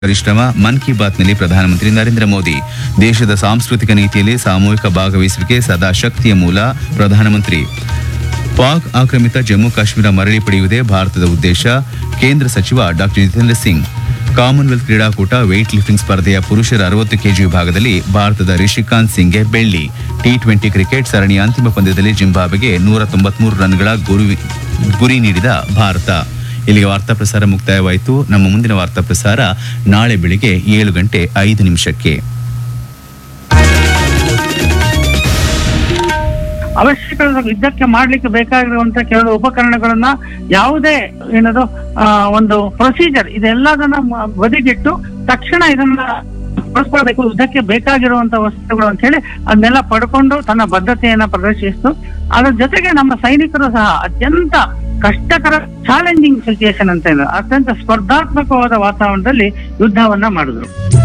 ಪರಿಶ್ರಮ ಮನ್ ಕಿ ಬಾತ್ನಲ್ಲಿ ಪ್ರಧಾನಮಂತ್ರಿ ನರೇಂದ್ರ ಮೋದಿ ದೇಶದ ಸಾಂಸ್ಕೃತಿಕ ನೀತಿಯಲ್ಲಿ ಸಾಮೂಹಿಕ ಭಾಗವಹಿಸುವಿಕೆ ಸದಾ ಶಕ್ತಿಯ ಮೂಲ ಪ್ರಧಾನಮಂತ್ರಿ ಪಾಕ್ ಆಕ್ರಮಿತ ಜಮ್ಮು ಕಾಶ್ಮೀರ ಮರಳಿ ಪಡೆಯುವುದೇ ಭಾರತದ ಉದ್ದೇಶ ಕೇಂದ್ರ ಸಚಿವ ಡಾಕ್ಟರ್ ಜಿತೇಂದ್ರ ಸಿಂಗ್ ಕಾಮನ್ವೆಲ್ತ್ ಕ್ರೀಡಾಕೂಟ ವೆಯ್ಟ್ ಲಿಫ್ಟಿಂಗ್ ಸ್ಪರ್ಧೆಯ ಪುರುಷರ ಅರವತ್ತು ಕೆಜಿ ವಿಭಾಗದಲ್ಲಿ ಭಾರತದ ರಿಷಿಕಾಂತ್ ಸಿಂಗ್ಗೆ ಬೆಳ್ಳಿ ಟಿ ಟ್ವೆಂಟಿ ಕ್ರಿಕೆಟ್ ಸರಣಿಯ ಅಂತಿಮ ಪಂದ್ಯದಲ್ಲಿ ಜಿಂಬಾಬ್ವೆಗೆ ನೂರ ತೊಂಬತ್ಮೂರು ರನ್ಗಳ ಗುರಿ ಗುರಿ ನೀಡಿದ ಭಾರತ ಇಲ್ಲಿಗೆ ವಾರ್ತಾ ಪ್ರಸಾರ ಮುಕ್ತಾಯವಾಯಿತು ನಮ್ಮ ಮುಂದಿನ ವಾರ್ತಾ ಪ್ರಸಾರ ನಾಳೆ ಬೆಳಿಗ್ಗೆ ಏಳು ಗಂಟೆ ಐದು ನಿಮಿಷಕ್ಕೆ ಅವಶ್ಯಕ ಯುದ್ಧಕ್ಕೆ ಮಾಡ್ಲಿಕ್ಕೆ ಬೇಕಾಗಿರುವಂತ ಕೆಲವು ಉಪಕರಣಗಳನ್ನ ಯಾವುದೇ ಏನದು ಆ, ಒಂದು ಪ್ರೊಸೀಜರ್ ಇದೆಲ್ಲದನ್ನ ಮ- ಬದಿಗಿಟ್ಟು ತಕ್ಷಣ ಇದನ್ನ ಬಳಸ್ಕೊಳ್ಬೇಕು ಯುದ್ಧಕ್ಕೆ ಬೇಕಾಗಿರುವಂತ ವಸ್ತುಗಳು ಅಂತ ಹೇಳಿ ಅದನ್ನೆಲ್ಲ ಪಡ್ಕೊಂಡು ತನ್ನ ಬದ್ಧತೆಯನ್ನ ಪ್ರದರ್ಶಿಸಿತು ಅದ್ರ ಜೊತೆಗೆ ನಮ್ಮ ಸೈನಿಕರು ಸಹ ಅತ್ಯಂತ ಕಷ್ಟಕರ ಚಾಲೆಂಜಿಂಗ್ ಸಿಚುಯೇಷನ್ ಅಂತ ಇದೆ ಅತ್ಯಂತ ಸ್ಪರ್ಧಾತ್ಮಕವಾದ ವಾತಾವರಣದಲ್ಲಿ ಯುದ್ಧವನ್ನ ಮಾಡಿದ್ರು